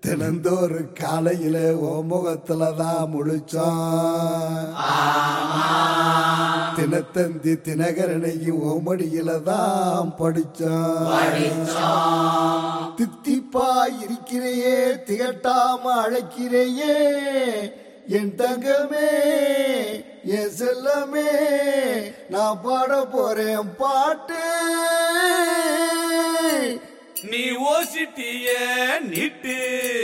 தினந்தோறு காலையில ஓ முகத்துல தான் முழிச்சோம் தினத்தந்தி தினகரனையும் ஓமடியில தான் படிச்சோம் தித்திப்பா இருக்கிறையே திகட்டாம அழைக்கிறையே என் தங்கமே என் செல்லமே நான் பாட போறேன் பாட்டு நீ ஓசிட்டிய நீட்டு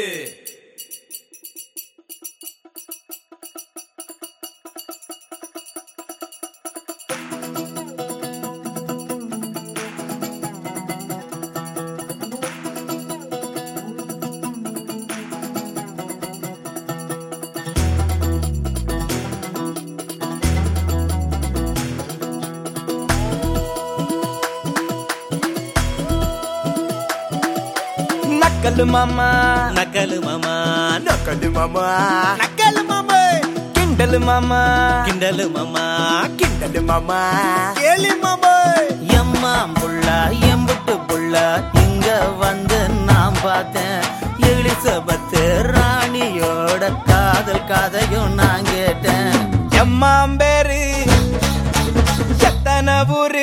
நக்கலு மாமா நக்கலு மாமா நக்கலு மாமா நக்கலு மாமா கிண்டலு மாமா கிண்டலு மாமா கிண்டலு மாமா கேலி மாமா எம்மா புள்ள எம்புட்டு புள்ள இங்க வந்து நான் பார்த்தேன் எலிசபத்து ராணியோட காதல் கதையும் நான் கேட்டேன் எம்மாம்பேரு எத்தனை ஊரு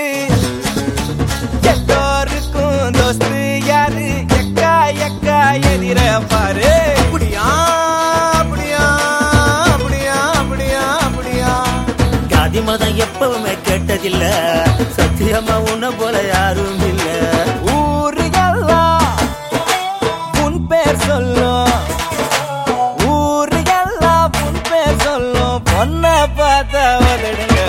எல்லோருக்கும் தோஸ்து யாரு எக்கா எக்கா எதிர பாரு அப்படியா அப்படியா அப்படியா அப்படியா அப்படியா ஜாதி மதம் எப்பவுமே கேட்டதில்ல சத்தியமா உன்ன போல யாரும் இல்ல ஊரு எல்லாம் உன் பேர் சொல்லும் ஊரு எல்லாம் உன் பேர் சொல்லும் பொண்ண பார்த்த உதடுங்க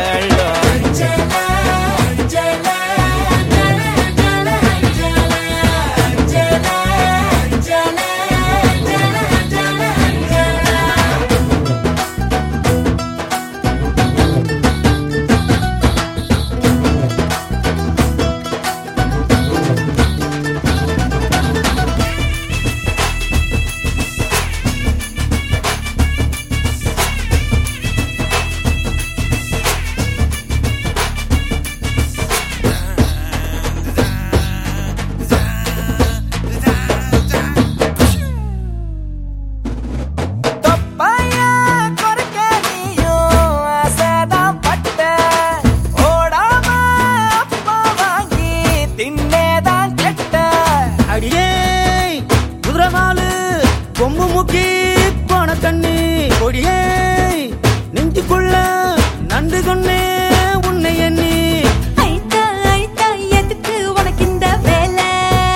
தொப்பையா குறைக்க நீயும் ஆசைதான் பட்ட. ஓடாம அப்பா வாங்கி தின்னேதான் கெட்ட. அடியே குதிரவாலு கொம்பு முக்கி போன கண்ணு கொடியே நெஞ்சுக்குள்ள நண்டு கொன்னே உன்னை எண்ணி ஐத்தா ஐத்தா எதுக்கு உனக்கு இந்த வேலை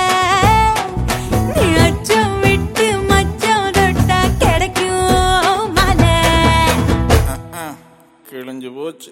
நீ அச்சம் விட்டு மச்சம் தொட்டா கிடைக்கும் மலை கிழிஞ்சு போச்சு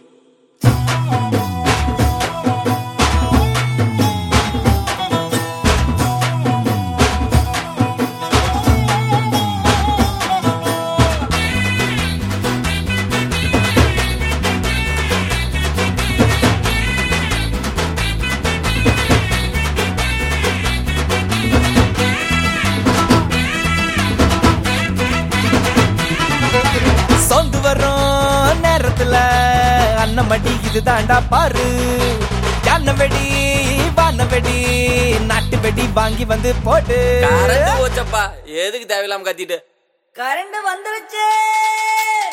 சொந்து வரும் நேரத்துல அண்ணன் மடி இது தாண்டா பாரு யானை வெடி வான வெடி நாட்டு வெடி வாங்கி வந்து போட்டு கரண்ட் போச்சப்பா எதுக்கு தேவையில்லாம கத்திட்டு கரண்ட் வந்துருச்சு